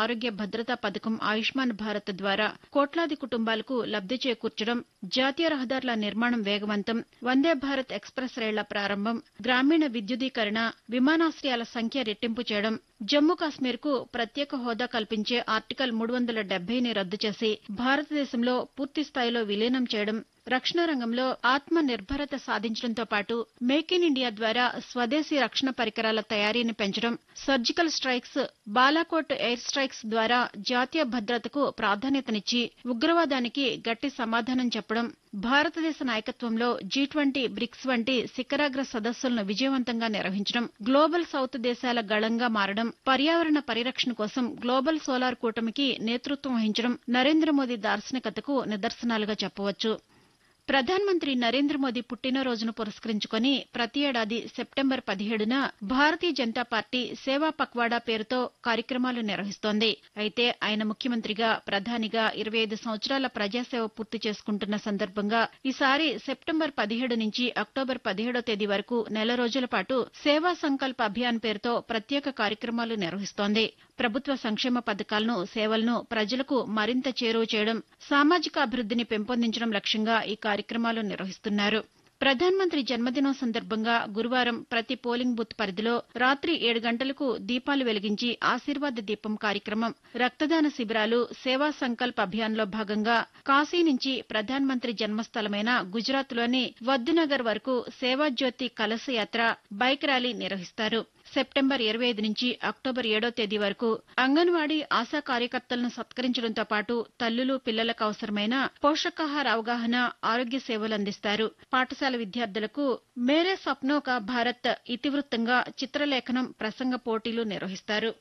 ఆరోగ్య భద్రతా పథకం ఆయుష్మాన్ భారత్ ద్వారా కోట్లాది కుటుంబాలకు లబ్ది చేకూర్చడం జాతీయ రహదారుల నిర్మాణం వేగవంతం వందే భారత్ ఎక్స్ప్రెస్ రైళ్ల ప్రారంభం గ్రామీణ విద్యుదీకరణ విమానాశ్రయాల సంఖ్య రెట్టింపు చేయడం జమ్మూ కాశ్మీర్కు ప్రత్యేక హోదా కల్పించే ఆర్టికల్ మూడు వందల డెబ్బైని రద్దు చేసి భారతదేశంలో పూర్తి స్థాయిలో విలీనం చేయడం రక్షణ రంగంలో ఆత్మ నిర్భరత సాధించడంతో పాటు మేక్ ఇన్ ఇండియా ద్వారా స్వదేశీ రక్షణ పరికరాల తయారీని పెంచడం surgical strikes Balakot air strikes ద్వారా జాతీయ భద్రతకు ప్రాధాన్యతనిచ్చి ఉగ్రవాదానికి గట్టి సమాధానం చెప్పడం భారతదేశ నాయకత్వంలో జీ ట్వంటీ బ్రిక్స్ వంటి శిఖరాగ్ర సదస్సులను విజయవంతంగా నిర్వహించడం గ్లోబల్ సౌత్ దేశాల గళంగా మారడం పర్యావరణ పరిరక్షణ కోసం గ్లోబల్ సోలార్ కూటమికి నేతృత్వం వహించడం నరేంద్ర మోదీ దార్శనికతకు నిదర్శనాలుగా చెప్పవచ్చు ప్రధానమంత్రి నరేంద్ర మోదీ పుట్టినరోజును పురస్కరించుకుని ప్రతి ఏడాది సెప్టెంబర్ పదిహేడున భారతీయ జనతా పార్టీ సేవా పక్వాడా పేరుతో కార్యక్రమాలు నిర్వహిస్తోంది అయితే ఆయన ముఖ్యమంత్రిగా ప్రధానిగా ఇరవై ఐదు సంవత్సరాల ప్రజాసేవ పూర్తి చేసుకుంటున్న సందర్భంగా ఈసారి సెప్టెంబర్ పదిహేడు నుంచి అక్టోబర్ పదిహేడో తేదీ వరకు నెల రోజుల పాటు సేవా సంకల్ప అభియాన్ పేరుతో ప్రత్యేక కార్యక్రమాలు నిర్వహిస్తోంది ప్రభుత్వ సంక్షేమ పథకాలను సేవలను ప్రజలకు మరింత చేరువ చేయడం సామాజిక అభివృద్దిని పెంపొందించడం లక్ష్యంగా ఈ కార్యక్రమాలు నిర్వహిస్తున్నారు ప్రధానమంత్రి జన్మదినం సందర్భంగా గురువారం ప్రతి పోలింగ్ బూత్ పరిధిలో రాత్రి ఏడు గంటలకు దీపాలు వెలిగించి ఆశీర్వాద దీపం కార్యక్రమం రక్తదాన శిబిరాలు సేవా సంకల్ప్ అభియాన్లో భాగంగా కాశీ నుంచి ప్రధానమంత్రి జన్మస్థలమైన గుజరాత్లోని వద్దునగర్ వరకు సేవాజ్యోతి కలశ యాత్ర బైక్ ర్యాలీ నిర్వహిస్తారు సెప్టెంబర్ ఇరవై ఐదు నుంచి అక్టోబర్ ఏడో తేదీ వరకు అంగన్వాడీ ఆశా కార్యకర్తలను సత్కరించడంతో పాటు తల్లులు పిల్లలకు అవసరమైన పోషకాహార అవగాహన ఆరోగ్య సేవలు అందిస్తారు పాఠశాల విద్యార్థులకు మేరే సప్నో కా భారత్ ఇతివృత్తంగా చిత్రలేఖనం ప్రసంగ పోటీలు నిర్వహిస్తారు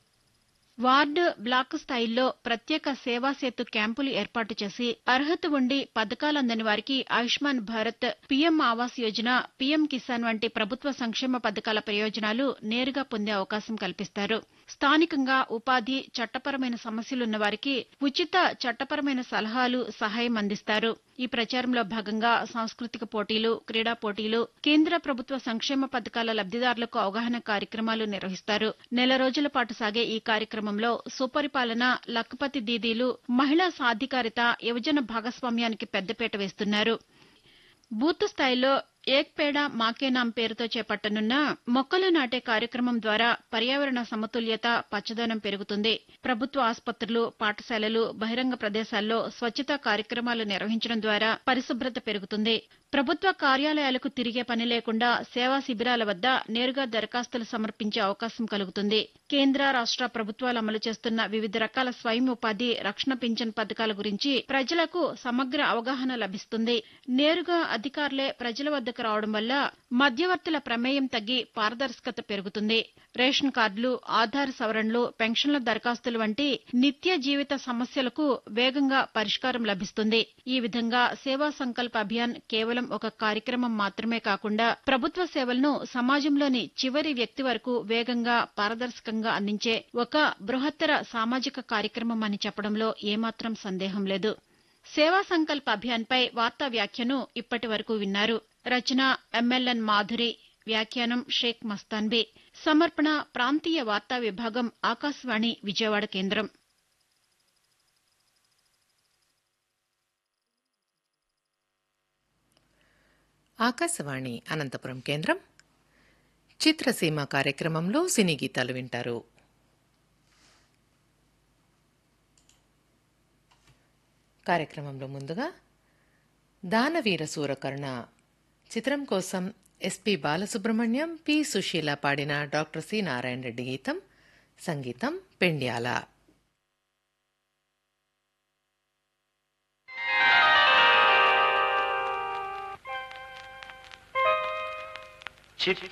వార్డు బ్లాక్ స్థాయిల్లో ప్రత్యేక సేవా సేతు క్యాంపులు ఏర్పాటు చేసి అర్హత ఉండి పథకాలందని వారికి ఆయుష్మాన్ భారత్ పీఎం ఆవాస్ యోజన పీఎం కిసాన్ వంటి ప్రభుత్వ సంక్షేమ పథకాల ప్రయోజనాలు నేరుగా పొందే అవకాశం కల్పిస్తారు స్థానికంగా ఉపాధి చట్టపరమైన సమస్యలున్న వారికి ఉచిత చట్టపరమైన సలహాలు సహాయం అందిస్తారు ఈ ప్రచారంలో భాగంగా సాంస్కృతిక పోటీలు క్రీడా పోటీలు కేంద్ర ప్రభుత్వ సంక్షేమ పథకాల లబ్దిదారులకు అవగాహన కార్యక్రమాలు నిర్వహిస్తారు నెల రోజుల పాటు సాగే ఈ కార్యక్రమంలో సుపరిపాలన లక్పతి దీదీలు మహిళా సాధికారిత యువజన భాగస్వామ్యానికి పెద్దపీట వేస్తున్నారు బూత్ స్థాయిలో ఏక్ పేడా మాకే నామ్ పేరుతో చేపట్టనున్న మొక్కలు నాటే కార్యక్రమం ద్వారా పర్యావరణ సమతుల్యత పచ్చదనం పెరుగుతుంది ప్రభుత్వ ఆసుపత్రులు పాఠశాలలు బహిరంగ ప్రదేశాల్లో స్వచ్ఛతా కార్యక్రమాలు నిర్వహించడం ద్వారా పరిశుభ్రత పెరుగుతుంది ప్రభుత్వ కార్యాలయాలకు తిరిగే పని లేకుండా సేవా శిబిరాల వద్ద నేరుగా దరఖాస్తులు సమర్పించే అవకాశం కలుగుతుంది కేంద్ర రాష్ట ప్రభుత్వాలు అమలు చేస్తున్న వివిధ రకాల స్వయం ఉపాధి రక్షణ పింఛన్ పథకాల గురించి ప్రజలకు సమగ్ర అవగాహన లభిస్తుంది నేరుగా అధికారులే ప్రజల వద్దకు రావడం వల్ల మధ్యవర్తుల ప్రమేయం తగ్గి పారదర్శకత పెరుగుతుంది రేషన్ కార్డులు ఆధార్ సవరణలు పెన్షన్ల దరఖాస్తులు వంటి నిత్య జీవిత సమస్యలకు వేగంగా పరిష్కారం లభిస్తుంది ఈ విధంగా సేవా సంకల్ప అభియాన్ కేవలం ఒక కార్యక్రమం మాత్రమే కాకుండా ప్రభుత్వ సేవలను సమాజంలోని చివరి వ్యక్తి వరకు వేగంగా పారదర్శకంగా అందించే ఒక బృహత్తర సామాజిక కార్యక్రమం అని చెప్పడంలో ఏమాత్రం సందేహం లేదు సేవా సంకల్ప అభియాన్పై వార్తా వ్యాఖ్యను ఇప్పటి వరకు విన్నారు రచన ఎంఎల్ఎన్ మాధురి వ్యాఖ్యానం షేక్ మస్తాన్బీ సమర్పణ ప్రాంతీయ వార్తా విభాగం ఆకాశవాణి విజయవాడ కేంద్రం ఆకాశవాణి అనంతపురం కేంద్రం చిత్రసీమ కార్యక్రమంలో సినీ గీతాలు వింటారు కార్యక్రమంలో ముందుగా దానవీర సూరకర్ణ చిత్రం కోసం ఎస్పి బాలసుబ్రహ్మణ్యం పి సుశీల పాడిన డాక్టర్ సి నారాయణ రెడ్డి గీతం సంగీతం పెండ్యాల చిత్త